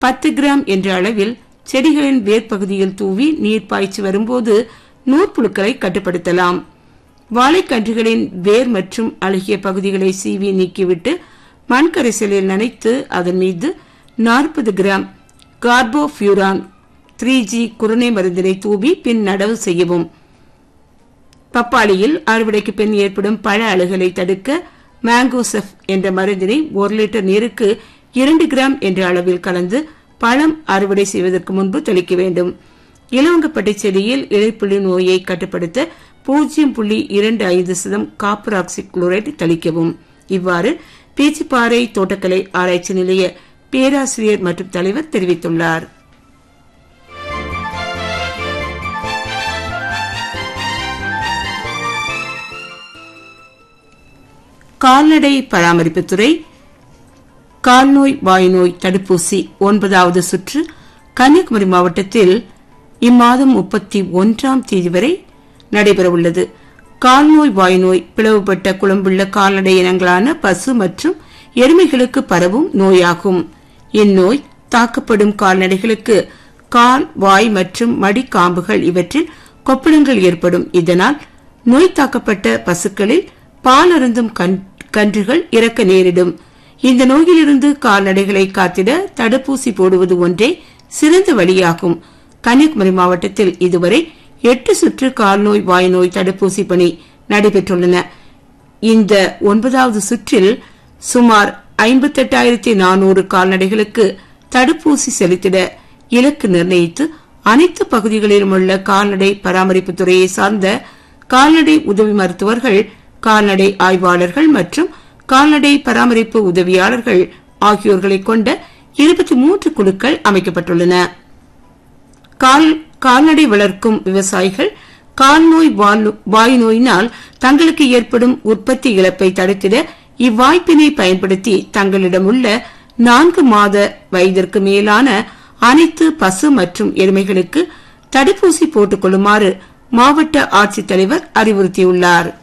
பத்து கிராம் என்ற அளவில் செடிகளின் வேர்ப்பகுதியில் தூவி நீர் பாய்ச்சி வரும்போது நூற்புழுக்களை கட்டுப்படுத்தலாம் வாழைக்கன்றுகளின் வேர் மற்றும் அழுகிய பகுதிகளை சீவி நீக்கிவிட்டு மண் கரைசலில் நனைத்து அதன் மீது நாற்பது கிராம் கார்போஃபியூரான் த்ரீ ஜி குருணை மருந்தினை தூவி பின் நடவு செய்யவும் பப்பாளியில் அறுவடைக்கு பின் ஏற்படும் பழ அழுகலை தடுக்க மேங்கோசெஃப் என்ற மருந்தினை ஒரு லிட்டர் நீருக்கு இரண்டு கிராம் என்ற அளவில் கலந்து பழம் அறுவடை செய்வதற்கு முன்பு தெளிக்க வேண்டும் இலவங்கப்பட்டை செடியில் இலைப்புள்ளி நோயை கட்டுப்படுத்த பூஜ்ஜியம் புள்ளி இரண்டு ஐந்து சதம் காப்பர் ஆக்சி குளோரைடு தெளிக்கவும் இவ்வாறு பேச்சிப்பாறை தோட்டக்கலை ஆராய்ச்சி நிலைய பேராசிரியர் மற்றும் தலைவர் தெரிவித்துள்ளார் கால்நடை பராமரிப்புத்துறை கால்நோய் வாய்நோய் தடுப்பூசி ஒன்பதாவது சுற்று கன்னியாகுமரி மாவட்டத்தில் இம்மாதம் முப்பத்தி ஒன்றாம் தேதி வரை நடைபெறவுள்ளது கால்நோய் வாய்நோய் பிளவுபட்ட குளம்புள்ள கால்நடை இனங்களான பசு மற்றும் எருமைகளுக்கு பரவும் நோயாகும் இந்நோய் தாக்கப்படும் கால்நடைகளுக்கு கால் வாய் மற்றும் மடிக்காம்புகள் இவற்றில் கொப்பளங்கள் ஏற்படும் இதனால் நோய் தாக்கப்பட்ட பசுக்களில் பால் அருந்தும் கன்றுகள் இறக்க நேரிடும் இந்த நோயிலிருந்து கால்நடைகளை காத்திட தடுப்பூசி போடுவது ஒன்றே சிறந்த வழியாகும் கன்னியாகுமரி மாவட்டத்தில் இதுவரை எட்டு சுற்று கால்நோய் வாய்நோய் தடுப்பூசி பணி நடைபெற்றுள்ளன இந்த ஒன்பதாவது சுற்றில் சுமார் ஐம்பத்தெட்டாயிரத்தி நானூறு கால்நடைகளுக்கு தடுப்பூசி செலுத்திட இலக்கு நிர்ணயித்து அனைத்து பகுதிகளிலும் உள்ள கால்நடை பராமரிப்பு துறையை சார்ந்த கால்நடை உதவி மருத்துவர்கள் கால்நடை ஆய்வாளர்கள் மற்றும் கால்நடை பராமரிப்பு உதவியாளர்கள் ஆகியோர்களை கொண்ட இருபத்தி மூன்று குழுக்கள் அமைக்கப்பட்டுள்ளன கால்நடை வளர்க்கும் விவசாயிகள் கால்நோய் வாய் நோயினால் தங்களுக்கு ஏற்படும் உற்பத்தி இழப்பை தடுத்திட இவ்வாய்ப்பினை பயன்படுத்தி தங்களிடம் உள்ள நான்கு மாத வயதிற்கு மேலான அனைத்து பசு மற்றும் எருமைகளுக்கு தடுப்பூசி போட்டுக் கொள்ளுமாறு மாவட்ட ஆட்சித்தலைவர் அறிவுறுத்தியுள்ளாா்